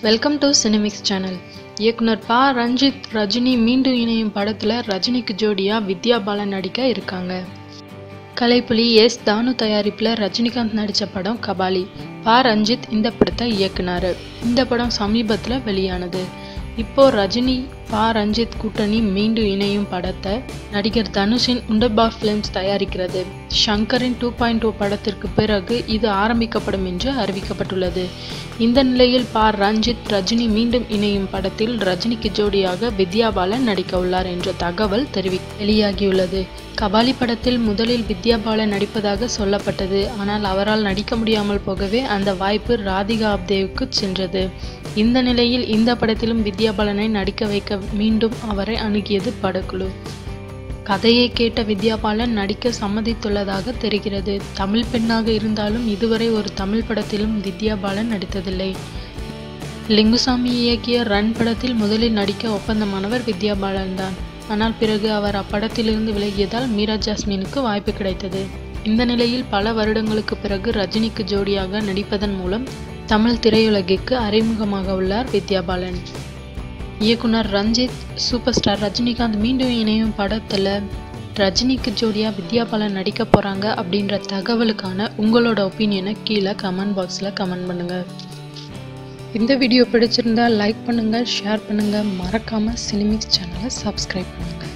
welcome to Cinemix channel இயக்குனர் ப ரஞ்சித் ரஜினி மீண்டும் இணையும் படத்தில் ரஜினிக்கு ஜோடியா வித்யா பாலன் நடிக்க இருக்காங்க கலைப்புலி எஸ் தானு தயாரிப்பில் ரஜினிகாந்த் நடித்த படம் கபாலி ப ரஞ்சித் இந்த படத்தை இயக்குனாரு இந்த படம் சமீபத்தில் வெளியானது இப்போ ரஜினி ப ரஞ்சித் கூட்டணி மீண்டும் இணையும் படத்தை நடிகர் தனுஷின் உண்டபா ஃபிலிம்ஸ் தயாரிக்கிறது ஷங்கரின் டூ பாயிண்ட் டூ படத்திற்கு பிறகு இது ஆரம்பிக்கப்படும் என்று அறிவிக்கப்பட்டுள்ளது இந்த நிலையில் ப ரஞ்சித் ரஜினி மீண்டும் இணையும் படத்தில் ரஜினிக்கு ஜோடியாக வித்யா பாலன் நடிக்க உள்ளார் என்ற தகவல் தெரிவி வெளியாகியுள்ளது கபாலி படத்தில் முதலில் வித்யா பாலன் நடிப்பதாக சொல்லப்பட்டது ஆனால் அவரால் நடிக்க முடியாமல் போகவே அந்த வாய்ப்பு ராதிகா அப்தேவுக்கு சென்றது இந்த நிலையில் இந்த படத்திலும் வித்யா பாலனை நடிக்க வைக்க மீண்டும் அவரை அணுகியது படக்குழு கதையை கேட்ட வித்யா பாலன் நடிக்க சம்மதித்துள்ளதாக தெரிகிறது தமிழ் பெண்ணாக இருந்தாலும் இதுவரை ஒரு தமிழ் படத்திலும் வித்யா பாலன் நடித்ததில்லை லிங்குசாமி இயக்கிய ரன் படத்தில் முதலில் நடிக்க ஒப்பந்தமானவர் வித்யா பாலன் தான் ஆனால் பிறகு அவர் அப்படத்திலிருந்து விலகியதால் மீரா ஜாஸ்மினுக்கு வாய்ப்பு கிடைத்தது இந்த நிலையில் பல வருடங்களுக்கு பிறகு ரஜினிக்கு ஜோடியாக நடிப்பதன் மூலம் தமிழ் திரையுலகிற்கு அறிமுகமாக உள்ளார் வித்யா பாலன் இயக்குனர் ரஞ்சித் சூப்பர் ஸ்டார் ரஜினிகாந்த் மீண்டும் இணையும் படத்தில் ரஜினிக்கு ஜோடியாக வித்யா பாலன் நடிக்க போகிறாங்க அப்படின்ற தகவலுக்கான உங்களோட ஒப்பீனியனை கீழே கமெண்ட் பாக்ஸில் கமெண்ட் பண்ணுங்கள் இந்த வீடியோ பிடிச்சிருந்தா லைக் பண்ணுங்கள் ஷேர் பண்ணுங்கள் மறக்காமல் சினிமிக்ஸ் சேனலை சப்ஸ்கிரைப் பண்ணுங்கள்